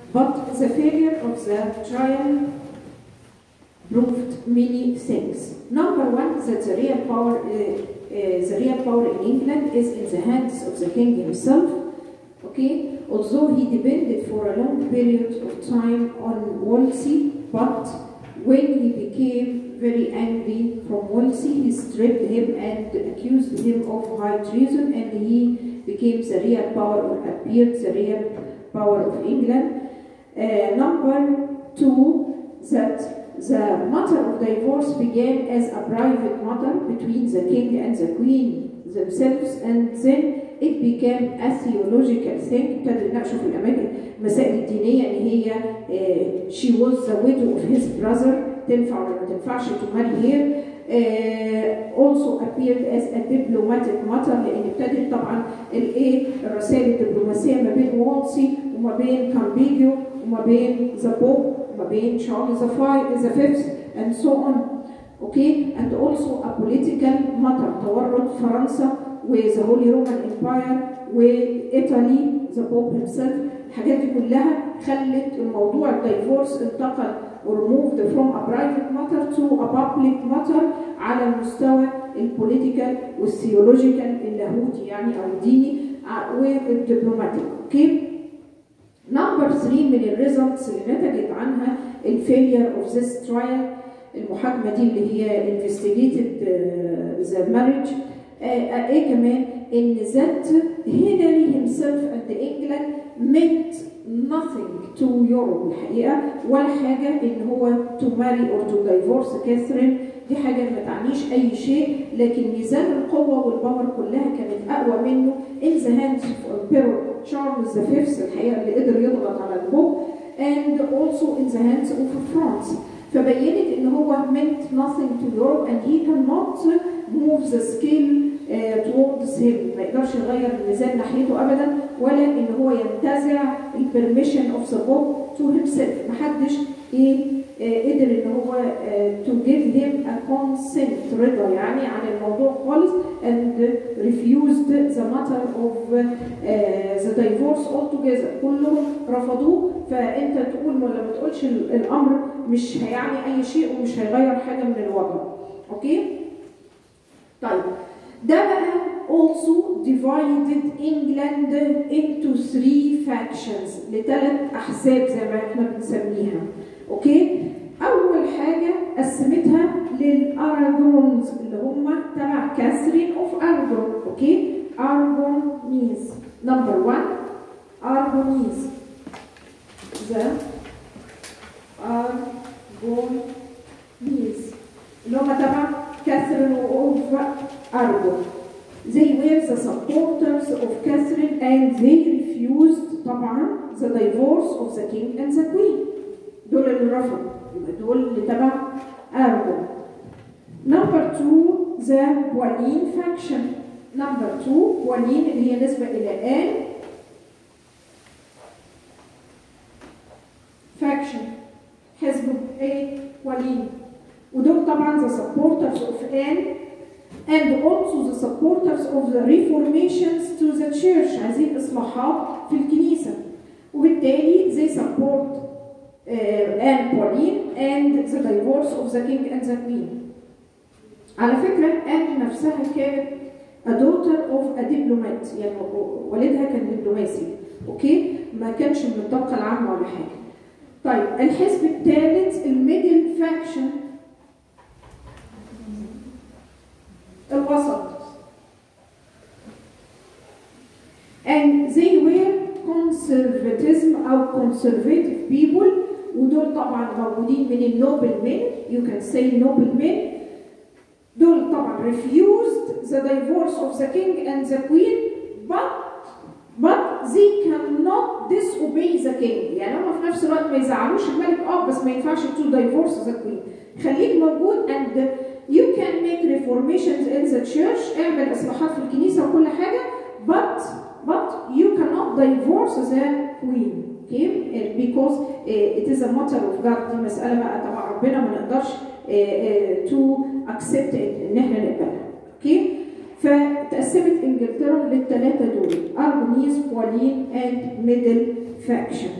But the failure of the trial proved many things. Number one, that the real power, uh, uh, the real power in England is in the hands of the king himself. Okay, although he depended for a long period of time on Wolsey, but when he became very angry from Wolsey, he stripped him and accused him of high treason, and he became the real power, or appeared the real power of England. Uh, number two, that the matter of divorce began as a private matter between the king and the queen themselves, and then it became a theological thing ابتدوا يناقشوا في الاماكن المسائل الدينيه ان هي uh, she was the widow of his brother تنفع ولا ما تنفعش to marry her uh, also appeared as a diplomatic matter لان ابتدت طبعا الايه الرسائل الدبلوماسيه ما بين وولسي وما بين كامبيجيو وما بين ذا بوب وما بين تشارلز ذا فيفث and so on okay and also a political matter تورط فرنسا وذا هولي رومان امباير وايطالي ذا بوب himself الحاجات دي كلها خلت الموضوع الدايفورس انتقل or moved from a private matter to a public matter على المستوى البوليتيكال والثيولوجيكال اللاهوتي يعني او الديني والدبلوماتيك اوكي نمبر 3 من الريزلتس اللي نتجت عنها الفيلير اوف ذيس ترايل المحاكمه دي اللي هي investigated ذا مارriage ايه كمان ان ذات هنري himself and England meant nothing to Europe الحقيقه ولا حاجه ان هو to marry or to divorce كاثرين دي حاجه ما تعنيش اي شيء لكن ميزان القوه والباور كلها كانت اقوى منه in the hands of Emperor Charles V الحقيقه اللي قدر يضغط على البوب and also in the hands of France فبينت ان هو meant nothing to Europe and he cannot move the scale uh, towards him ما يقدرش يغير الميزان ناحيته ابدا ولا ان هو ينتزع البرميشن اوف ذا بوب تو هيم سيلف محدش ايه آه قدر ان هو تو جيف هيم ا كونسنت رضا يعني عن الموضوع خالص and refused the matter of uh, the divorce altogether كلهم رفضوه فانت تقول ولا ما تقولش الامر مش هيعني اي شيء ومش هيغير حاجه من الوضع اوكي طيب ده بقى also divided England into three factions لثلاث أحزاب زي ما احنا بنسميها أوكي أول حاجة قسمتها للأراجونز اللي هم تبع كاثرين أوف أراجون أوكي أراجون means number one Aragonese the Aragonese اللي هم تبع كاثرين أوف Aragon. They were the supporters of Catherine and they refused طبعا the divorce of the king and the queen. دول اللي رفضوا يبقى دول اللي تبع Aragon. Number two the Boleyn faction. Number two Boleyn اللي هي نسبة إلى آن faction حزب ايه ولين ودول طبعا the supporters of Anne and also the supporters of the reformations to the church عايزين اصلاحات في الكنيسه وبالتالي they support uh, Anne Pauline and the divorce of the king and the queen على فكره آن نفسها كانت a daughter of a diplomat يعني والدها كان دبلوماسي اوكي ما كانش من الطبقه العامه ولا حاجه طيب الحزب الثالث الميدل فاكشن الوسط and they were conservatism أو conservative people ودول طبعا موجودين من النوبل men you can say noble men دول طبعا refused the divorce of the king and the queen but but they cannot disobey the king يعني هم في نفس الوقت ما يزعلوش الملك اه بس ما ينفعش to divorce the queen خليك موجود and you can make reformations in the church اعمل اصلاحات في الكنيسه وكل حاجه but but you cannot divorce the queen okay because uh, it is a matter of God دي مساله بقى تبع ربنا ما نقدرش uh, uh, to accept it ان احنا نقبلها اوكي okay? فتقسمت انجلترا للثلاثه دول ارجونيز بولين اند ميدل فاكشن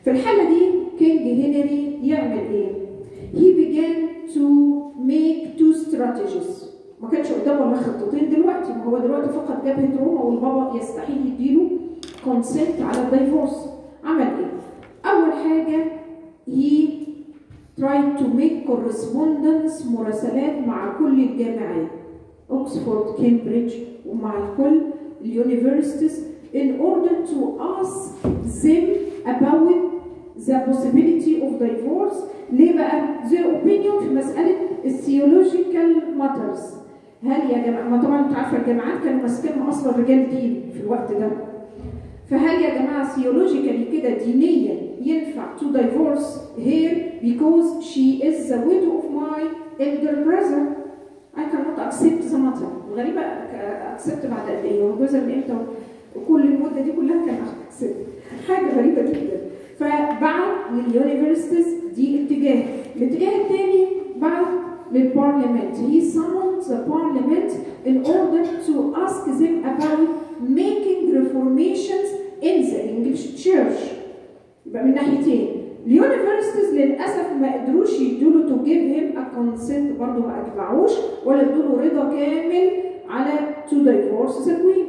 في الحالة دي كينج هنري يعمل ايه؟ He began to make two strategies ما كانش قدامه الا خطتين دلوقتي ما هو دلوقتي فقط جبهة روما والبابا يستحيل يديله كونسنت على الدايفورس عمل ايه؟ أول حاجة he tried to make correspondence مراسلات مع كل الجامعات اوكسفورد كامبريدج ومع الكل اليونيفرسيتيز in order to ask them about the possibility of divorce ليه بقى؟ their opinion في مسألة الثيولوجيكال matters هل يا جماعة ما طبعا انت عارفة الجامعات كانوا ماسكينها أصلا رجال دين في الوقت ده فهل يا جماعة ثيولوجيكالي كده دينيا ينفع to divorce her because she is the widow of my elder brother I cannot accept the matter غريبة accept بعد قد ايه هو جوزها من امتى وكل المدة دي كلها كان accept حاجة غريبة جدا فبعت لليونيفرسيتيز دي اتجاه الاتجاه الثاني بعت للبارلمنت he summoned the parliament in order to ask them about making reformations in the English church يبقى من ناحيتين اليونيفرسيتيز للاسف ما قدروش يدوا تو جيف هيم ا كونسنت برضه ما اجمعوش ولا ادوا رضا كامل على تو دايفورس ذا كوين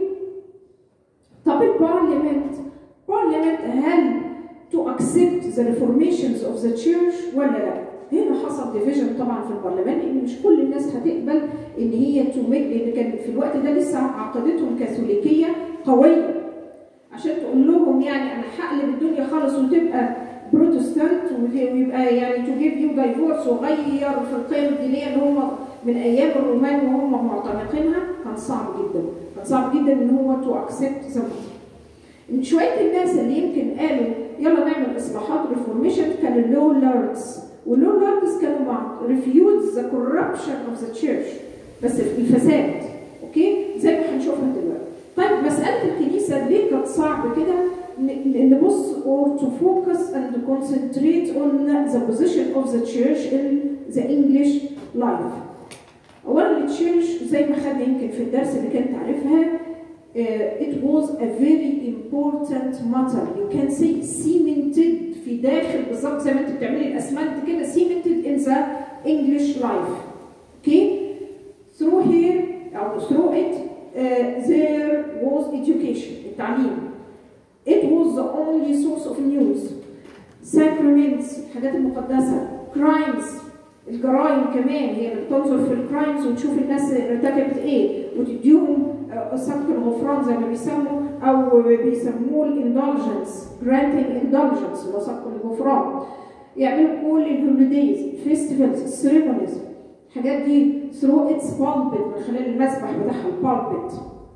طب البارلمنت البارلمنت هل تو اكسبت ذا ريفورميشنز اوف ذا تشيرش ولا لا؟ هنا حصل ديفيجن طبعا في البرلمان لان مش كل الناس هتقبل ان هي تو ميك لان كان في الوقت ده لسه عقيدتهم كاثوليكيه قويه عشان تقول لهم يعني انا هقلب الدنيا خالص وتبقى بروتستانت ويبقى يعني تو جيف يو دايفورس وغير في القيم الدينيه اللي هم من ايام الرومان وهم معتنقينها كان صعب جدا كان صعب جدا ان هو تو اكسبت ذا شويه الناس اللي يمكن قالوا يلا نعمل اصلاحات ريفورميشن كانوا اللو لوردز واللو لوردز كانوا مع ريفيوز ذا كوربشن اوف ذا تشيرش بس الفساد اوكي زي ما هنشوفها دلوقتي طيب مساله الكنيسه ليه كانت صعب كده نبص or to focus and concentrate on the position of the church in the English life. أولا التشيرش زي ما خدنا يمكن في الدرس اللي كانت تعرفها uh, it was a very important matter you can say cemented في داخل بالظبط زي ما انت بتعملي الاسمنت كده cemented in the English life okay through here أو through it uh, there was education التعليم It was the only source of news. Sacraments الحاجات المقدسة. Crimes الجرائم كمان هي بتنظر في الكرايمز وتشوف الناس ارتكبت ايه وتديهم سبق الغفران زي ما بيسموا او بيسموه الاندولجنس granting indulgence اللي هو سبق الغفران يعملوا كل الهوليديز فيستيفالز السيريمونيز الحاجات دي through its pulpit من خلال المسبح بتاعها البالبت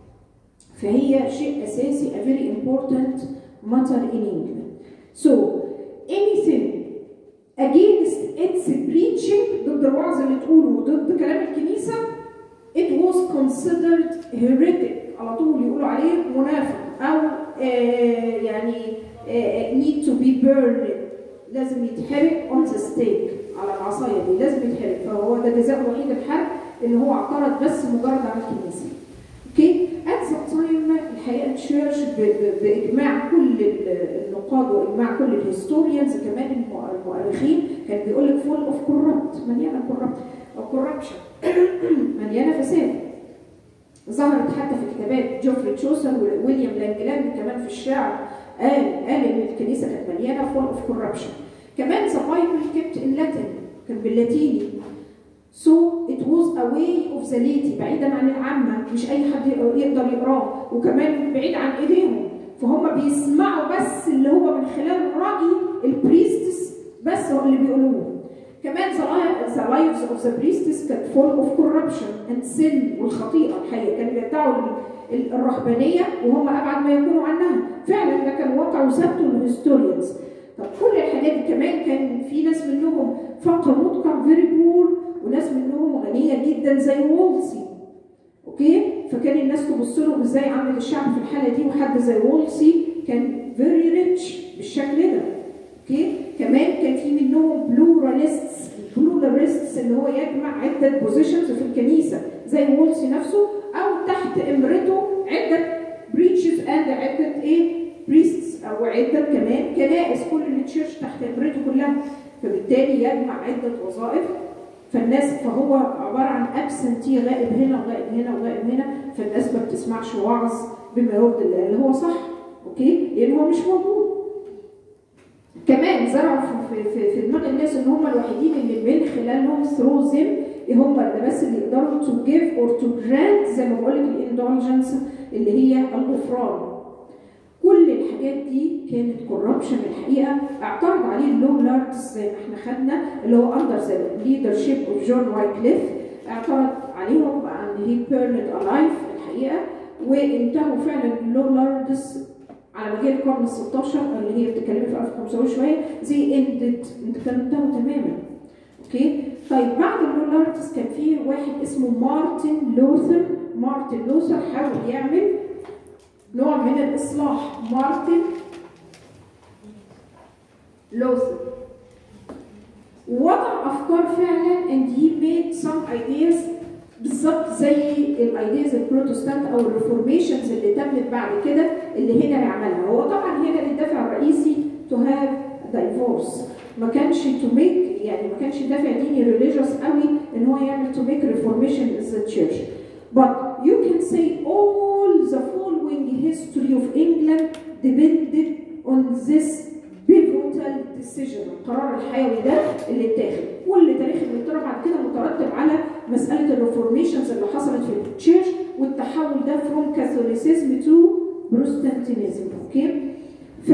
فهي شيء أساسي a very important matter in England. So anything against its preaching ضد الوعظ اللي تقوله وضد كلام الكنيسة it was considered heretic على طول يقولوا عليه منافق أو آه يعني آه need to be burned لازم يتحرق on the stake على العصاية دي لازم يتحرق فهو ده جزاء وحيد الحرق إن هو اعترض بس مجرد على الكنيسة. اوكي؟ at the time الحقيقه التشيرش باجماع كل النقاد واجماع كل الهيستوريانز كمان المؤرخين كان بيقول لك فول اوف كوربت مليانه كوربت او كوربشن مليانه فساد ظهرت حتى في كتابات جوفري تشوسر وويليام لانجلاند كمان في الشعر قال قال ان الكنيسه كانت مليانه فول اوف كوربشن كمان ذا بايبل كيبت ان لاتن كان باللاتيني So it was a way of the laity بعيدا عن العامة مش أي حد يقدر يقراه وكمان بعيد عن إيديهم فهم بيسمعوا بس اللي هو من خلال رأي البريستس بس هو اللي بيقولوه كمان the lives of the priestess كانت full of corruption and sin والخطيئة الحقيقة كانوا بيدعوا الرهبانية وهم أبعد ما يكونوا عنها فعلا ده كان واقع وثبته الهيستوريانز طب كل الحاجات دي كمان كان في ناس منهم فقر نطقا فيري بور وناس منهم غنيه جدا زي وولسي اوكي فكان الناس تبص لهم ازاي عامل الشعب في الحاله دي وحد زي وولسي كان فيري ريتش بالشكل ده اوكي كمان كان في منهم بلوراليستس البلوراليستس اللي هو يجمع عده بوزيشنز في الكنيسه زي وولسي نفسه او تحت امرته عده بريتشز اند عده ايه بريستس او عده كمان الكنائس كل التشيرش تحت امرته كلها فبالتالي يجمع عده وظائف فالناس فهو عباره عن ابسنتي غائب هنا وغائب هنا وغائب هنا فالناس ما بتسمعش وعظ بما يرضي الله اللي هو صح اوكي لان هو مش موجود كمان زرعوا في, في, في دماغ الناس ان هم الوحيدين اللي من خلالهم ثرو زم هم اللي بس اللي يقدروا تو جيف اور تو جرانت زي ما بقول لك الاندولجنس اللي هي الغفران كل الحاجات دي كانت كوربشن الحقيقه اعترض عليه اللو لارتس زي ما احنا خدنا اللي هو اندر ذا ليدرشيب اوف جون وايكليف اعترض عليهم ان هي بيرنت الايف الحقيقه وانتهوا فعلا اللو لارتس على مجال القرن ال 16 اللي هي بتتكلمي في 1500 شويه زي اندد كانوا انتهوا تماما اوكي طيب بعد اللو لارتس كان في واحد اسمه مارتن لوثر مارتن لوثر حاول يعمل نوع من الإصلاح مارتن لوثر وضع أفكار فعلا and he made some ideas بالظبط زي الايدياز البروتستانت او الريفورميشنز اللي تمت بعد كده اللي هنري عملها هو طبعا هنا الدافع الرئيسي تو هاف دايفورس ما كانش تو ميك يعني ما كانش دافع ديني ريليجيوس قوي ان هو يعمل تو ميك ريفورميشن in the church but you can say all the following history of England depended on this pivotal decision القرار الحيوي ده اللي اتاخد كل تاريخ انجلترا بعد كده مترتب على مساله الريفورميشنز اللي حصلت في التشيرش والتحول ده from Catholicism to Protestantism اوكي ف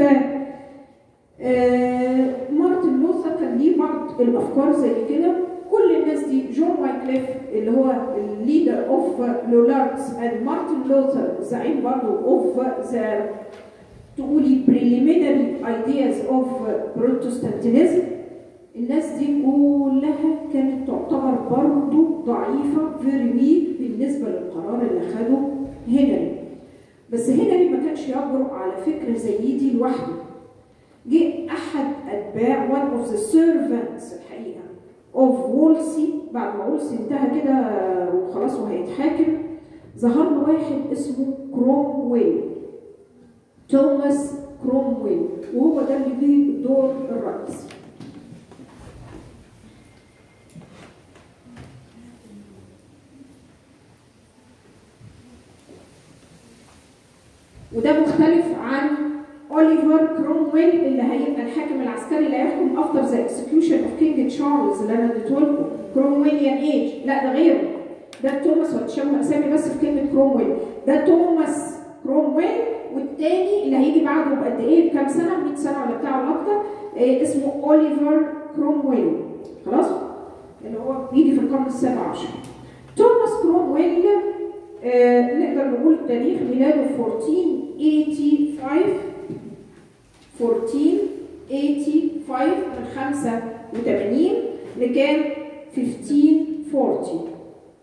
آه مارتن لوثر كان ليه بعض الافكار زي كده كل الناس دي جون وايكليف اللي هو الليدر اوف لولاردز اند مارتن لوثر زعيم برضه اوف ذا تقولي preliminary ideas of Protestantism الناس دي كلها كانت تعتبر برضه ضعيفة very weak بالنسبة للقرار اللي خده هنري بس هنري ما كانش يجرؤ على فكرة زي دي لوحده جه أحد أتباع one of the servants الحقيقة of وولسي بعد ما وولسي انتهى كده وخلاص وهيتحاكم ظهر له واحد اسمه كرومويل توماس كرومويل وهو ده اللي ليه الدور الرئيسي وده مختلف عن اوليفر كرومويل اللي هيبقى الحاكم العسكري اللي هيحكم افتر ذا اكسكيوشن اوف كينج تشارلز اللي انا اديته لكم كرومويليان ايج لا ده غيره ده توماس وهتشابه اسامي بس في كلمه كرومويل ده توماس كرومويل والتاني اللي هيجي بعده بقد ايه بكام سنه 100 سنه ولا بتاع ولا اكتر إيه اسمه اوليفر كرومويل خلاص اللي هو بيجي في القرن السابع عشر توماس كرومويل آه نقدر نقول تاريخ ميلاده 1485 1485 من 85 لكام 1540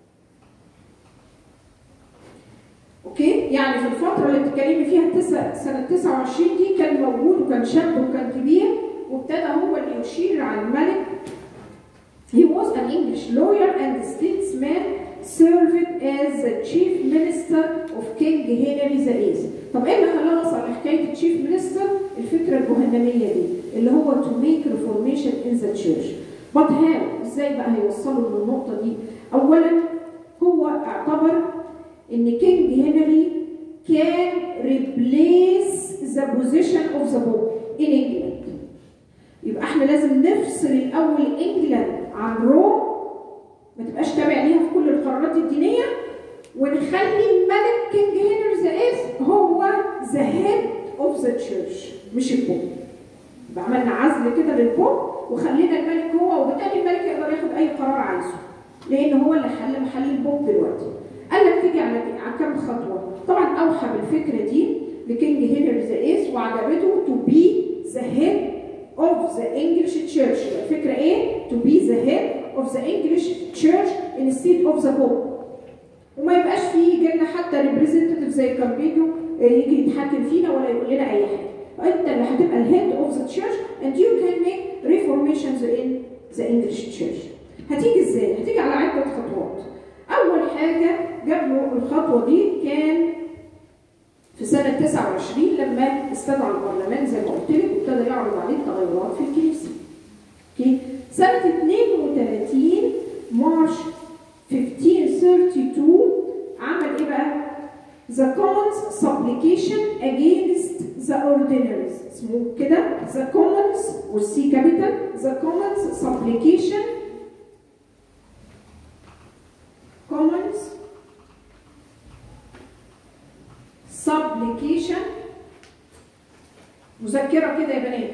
اوكي يعني في الفتره اللي بتتكلمي فيها تسع سنه 29 دي كان موجود وكان شاب وكان كبير وابتدى هو اللي يشير على الملك He was an English lawyer and statesman served as the chief minister of King Henry VIII. طب ايه اللي خلاه وصل لحكايه التشيف مينستر؟ الفكره الجهنميه دي اللي هو to make reformation in the church. But how؟ ازاي بقى هيوصلوا للنقطه دي؟ اولا هو اعتبر ان كينج هنري كان replace the position of the pope in England. يبقى احنا لازم نفصل الاول انجلاند عن روم ما تبقاش تابع ليها في كل القرارات الدينيه ونخلي الملك كينج هنري ذا ايث هو ذا هيد اوف ذا تشيرش مش البوب يبقى عملنا عزل كده للبوب وخلينا الملك هو وبالتالي الملك يقدر ياخد اي قرار عايزه لان هو اللي حل محل البوب دلوقتي قال لك تيجي على على كام خطوه طبعا اوحى بالفكره دي لكينج هنري ذا ايث وعجبته تو بي ذا هيد of the English church الفكرة ايه؟ to be the head of the English church instead of the pope وما يبقاش فيه يجي لنا حتى representative زي كامبيجو يجي يتحكم فينا ولا يقول لنا اي حاجة انت اللي هتبقى الهيد of the church and you can make reformations in the English church هتيجي ازاي؟ هتيجي على عدة خطوات أول حاجة جاب له الخطوة دي كان في في سنة 29 لما استدعى البرلمان زي ما قلت لك وابتدى يعرض عليه التغيرات في الكنيسة. اوكي؟ سنة 32 مارش 1532 عمل ايه بقى؟ The Commons Supplication Against the Ordinaries اسمه كده The Commons والسي كابيتال The Commons Supplication Commons Supplication مذكرة كده يا بنات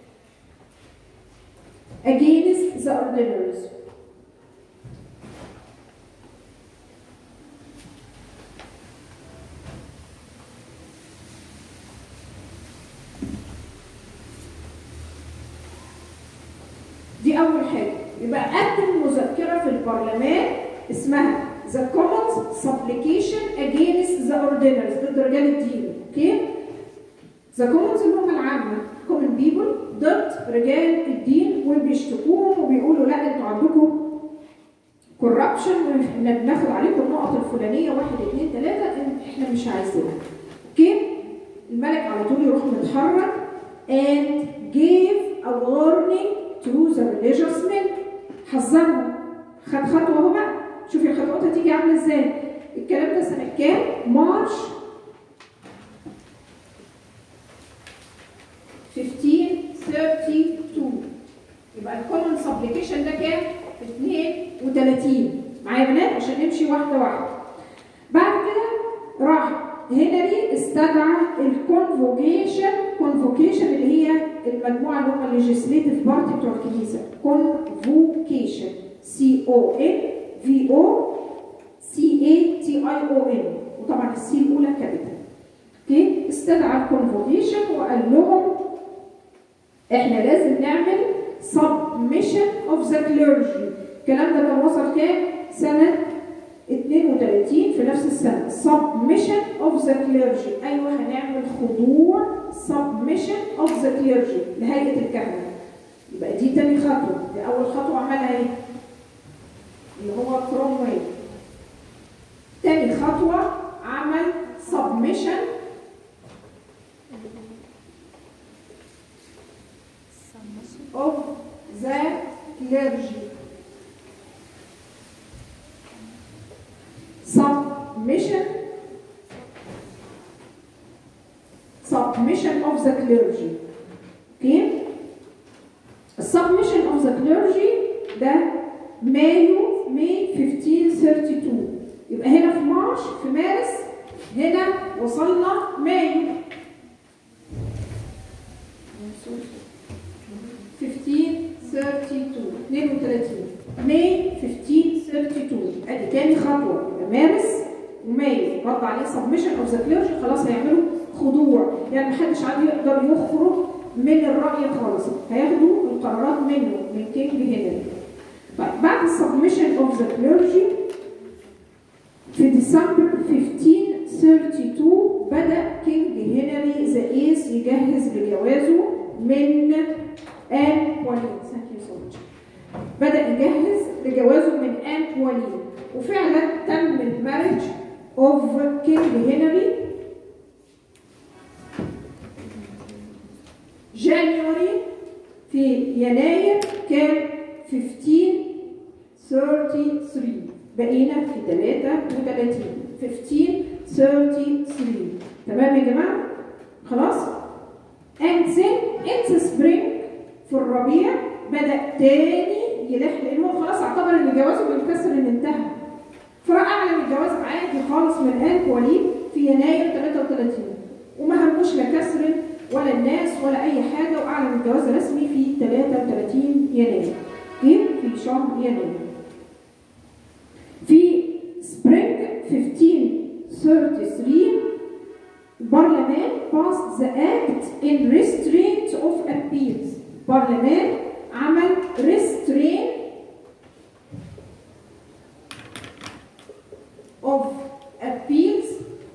Against the Ordinaries دي أول حاجة يبقى قدم مذكرة في البرلمان اسمها The Commons Supplication Against the Ordinaries ضد رجال الدين أوكي؟ The Commons اللي هم العامة Common People ضد رجال الدين وبيشتكوهم وبيقولوا لا انتوا عندكم كوربشن احنا بناخد عليكم النقط الفلانية واحد اثنين ثلاثة احنا مش عايزينها أوكي؟ الملك على طول يروح متحرك and gave a warning to the religious men حذرهم خد خطوه اهو بقى شوفي الخطوات هتيجي عامله ازاي الكلام ده سنه كام مارش 1532 يبقى الكومن سبليكيشن ده كام 32 معايا يا بنات عشان نمشي واحده واحده بعد كده راح هنري استدعى الكونفوكيشن كونفوكيشن اللي هي المجموعه اللي هم الليجيسليتيف بارتي بتوع الكنيسه كونفوكيشن سي او ان في او سي اي تي اي او ان وطبعا السي الاولى كابيتال اوكي استدعى الكونفوكيشن وقال لهم احنا لازم نعمل submission of the clergy الكلام ده كان وصل كام سنه 32 في نفس السنة submission of the clergy أيوة هنعمل خضوع submission of the clergy لهيئة الكهنة يبقى دي تاني خطوة دي أول خطوة عملها إيه؟ اللي هو كرومويل تاني خطوة عمل submission of the clergy submission submission of the clergy okay submission of the clergy ده مايو ماي 1532 يبقى هنا في مارش في مارس هنا وصلنا مايو 1532 32 ماي 1532 ادي تاني خطوه يبقى مارس ومايو رد عليه سبمشن اوف ذا كليرجي خلاص هيعملوا خضوع يعني محدش عاد يقدر يخرج من الراي خالص هياخدوا القرارات منه من كينج هنري طيب بعد السبمشن اوف ذا كليرجي في ديسمبر 1532 بدا كينج هنري ذا ايس يجهز لجوازه من ان بولين ثانك يو سو ماتش بدا يجهز لجوازه من ان بولين وفعلا تم المارج اوف كينج هنري جانيوري في يناير كان 1533 بقينا في 33 1533 تمام يا جماعه خلاص and then in the spring في الربيع بدا تاني يلح لان هو خلاص اعتبر ان جوازه بالكسر ان انتهى فراح اعلن الجواز عادي خالص من ان وليد في يناير 33 وما هموش لا كسر ولا الناس ولا اي حاجه واعلن الجواز رسمي في 33 يناير في شهر يناير في سبرينج 1533 البرلمان passed the act in restraint of appeals برلمان عمل restraint of appeals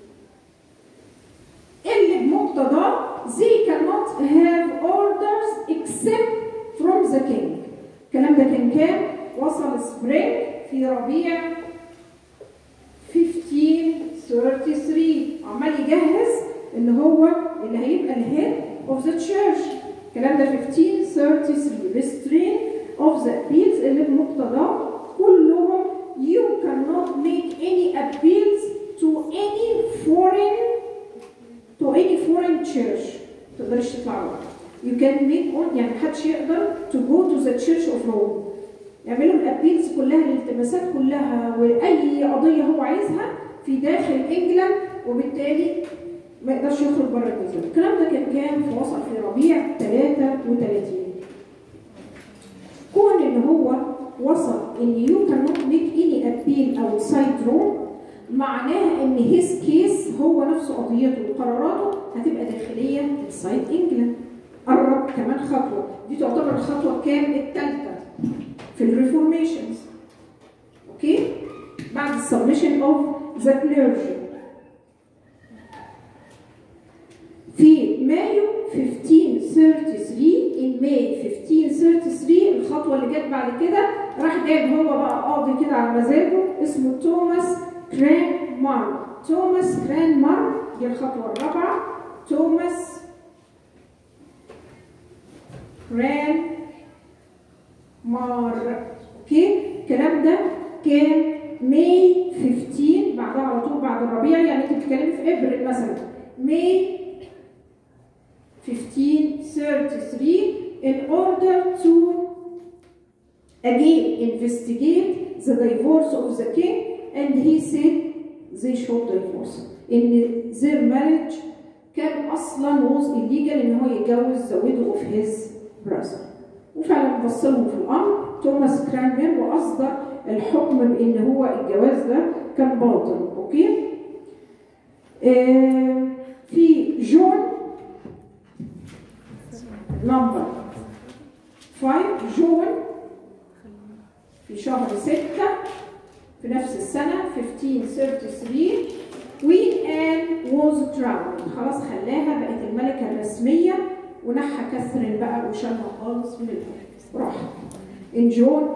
اللي بمقتضاه they cannot have orders except from the king الكلام ده كان كام؟ وصل سبرينج في ربيع 1533 عمال يجهز church الكلام ده 1533 restraint of the appeals اللي بمقتضاه كلهم you cannot make any appeals to any foreign to any foreign church ما تقدرش تطلع بره you can make on يعني محدش يقدر to go to the church of Rome يعملوا الابيلز كلها الالتماسات كلها واي قضيه هو عايزها في داخل انجلاند وبالتالي ما يقدرش يخرج بره الجزيره الكلام ده كان كان في وصل في ربيع 33 كون ان هو وصل ان يو كانوت ميك اني ابيل اوتسايد روم معناها ان هيز كيس هو نفسه قضيته وقراراته هتبقى داخليه انسايد انجلاند قرب كمان خطوه دي تعتبر الخطوه كام الثالثه في الريفورميشنز اوكي بعد السبمشن اوف ذا كليرجي في مايو 1533 in May 1533 الخطوه اللي جت بعد كده راح جايب هو بقى قاضي كده على مزاجه اسمه توماس كران مار توماس كران مار دي الخطوه الرابعه توماس كران مار اوكي الكلام ده كان ماي 15 بعدها على طول بعد الربيع يعني انت بتتكلمي في ابريل مثلا ماي 1533 in order to again investigate the divorce of the king and he said they should divorce ان their marriage كان اصلا was illegal ان هو يتجوز the widow of his brother وفعلا بص لهم في الامر توماس كرانمير واصدر الحكم بان هو الجواز ده كان باطل اوكي آه في جون نمبر 5 جون في شهر 6 في نفس السنة 1533 وين آن was drowned خلاص خلاها بقت الملكة الرسمية ونحى كاثرين بقى وشالها خالص من الأرض راح in June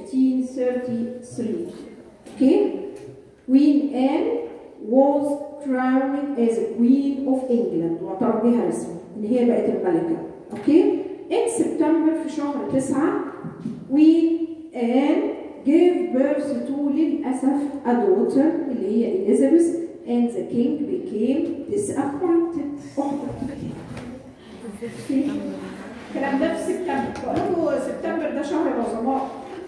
1533 okay Queen Anne was crowned as Queen of England واعترف بها رسمي ان هي بقت الملكة اوكي in September في شهر 9 Queen Anne gave birth to للأسف a daughter اللي هي Elizabeth and the king became disappointed احبط الكلام ده في سبتمبر بقول لكم سبتمبر ده شهر العظماء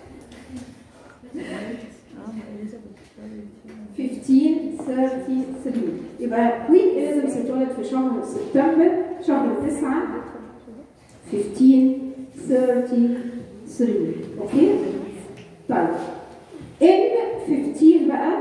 1533 يبقى كوين اليزابيث اتولد في شهر سبتمبر شهر 9 1533 اوكي طيب ان 15 بقى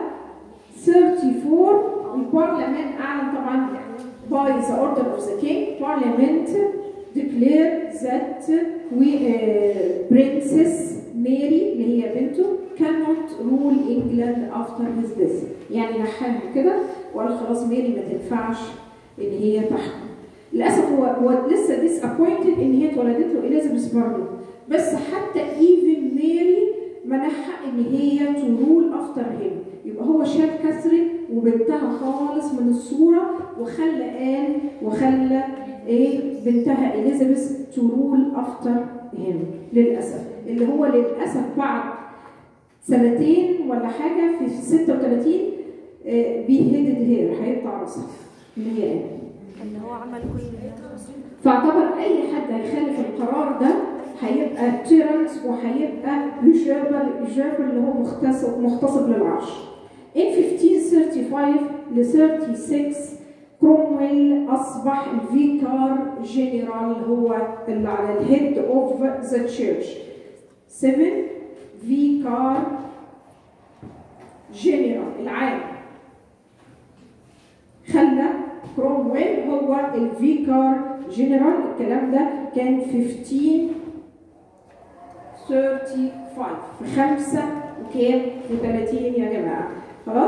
34 البرلمان اعلن طبعا by the order of the king parliament declared that we, uh, princess Mary اللي هي بنته cannot rule England after his death يعني نحاها كده وقال خلاص ماري ما تنفعش ان هي تحكم للاسف هو هو لسه disappointed ان هي اتولدت له اليزابيث برضه بس حتى even ماري منحها ان هي ترول افتر هيم يبقى هو شال كاثرين وبنتها خالص من الصوره وخلى ان وخلى ايه بنتها اليزابيث ترول افتر هيم للاسف اللي هو للاسف بعد سنتين ولا حاجه في 36 بيهيدد هير هيقطع راسها اللي هي ان اللي هو عمل كل ده فاعتبر اي حد هيخالف القرار ده هيبقى تيرنت وهيبقى يجابر يجابر اللي هو مغتصب مغتصب للعرش. In 1535 ل 36 كرومويل اصبح الفيكار جنرال هو اللي على الهيد اوف ذا تشيرش. 7 فيكار جنرال العام خلى كرومويل هو الفيكار جنرال الكلام ده كان 1535 في 5 وكام في 30 يا جماعه خلاص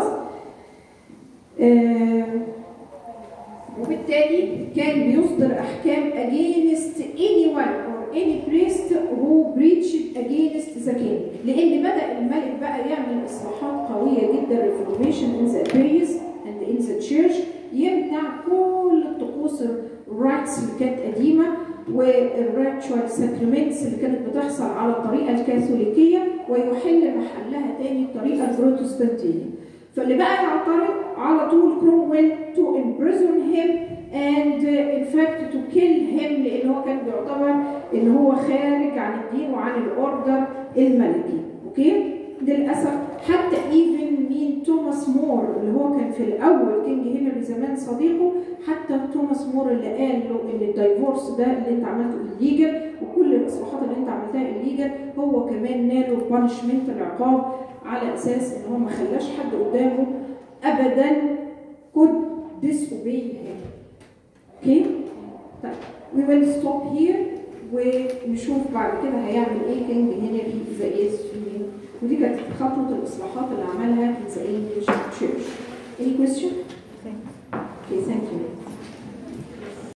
آه وبالتالي كان بيصدر احكام against anyone or any priest who preached against the king لان بدا الملك بقى يعمل اصلاحات قويه جدا reformation in the areas and in the church يمنع كل الطقوس الرايتس اللي كانت قديمه والريتشوال ساكرمنتس اللي كانت بتحصل على الطريقه الكاثوليكيه ويحل محلها تاني الطريقه البروتستانتيه فاللي بقى يعترض على طول كرومويل to imprison him and uh, in fact to kill him لان هو كان بيعتبر ان هو خارج عن الدين وعن الاوردر الملكي اوكي للاسف حتى ايفن مين توماس مور اللي هو كان في الاول كينج هنري زمان صديقه حتى توماس مور اللي قال له ان الدايفورس ده اللي انت عملته الليجل وكل الاصلاحات اللي انت عملتها الليجل هو كمان ناله بانشمنت العقاب على اساس ان هو ما خلاش حد قدامه ابدا could disobey him. Okay? طيب we will stop here ونشوف بعد كده هيعمل ايه كينج هنري ذا ايس ودي كانت خطوه الاصلاحات اللي عملها in the English Church. Any question?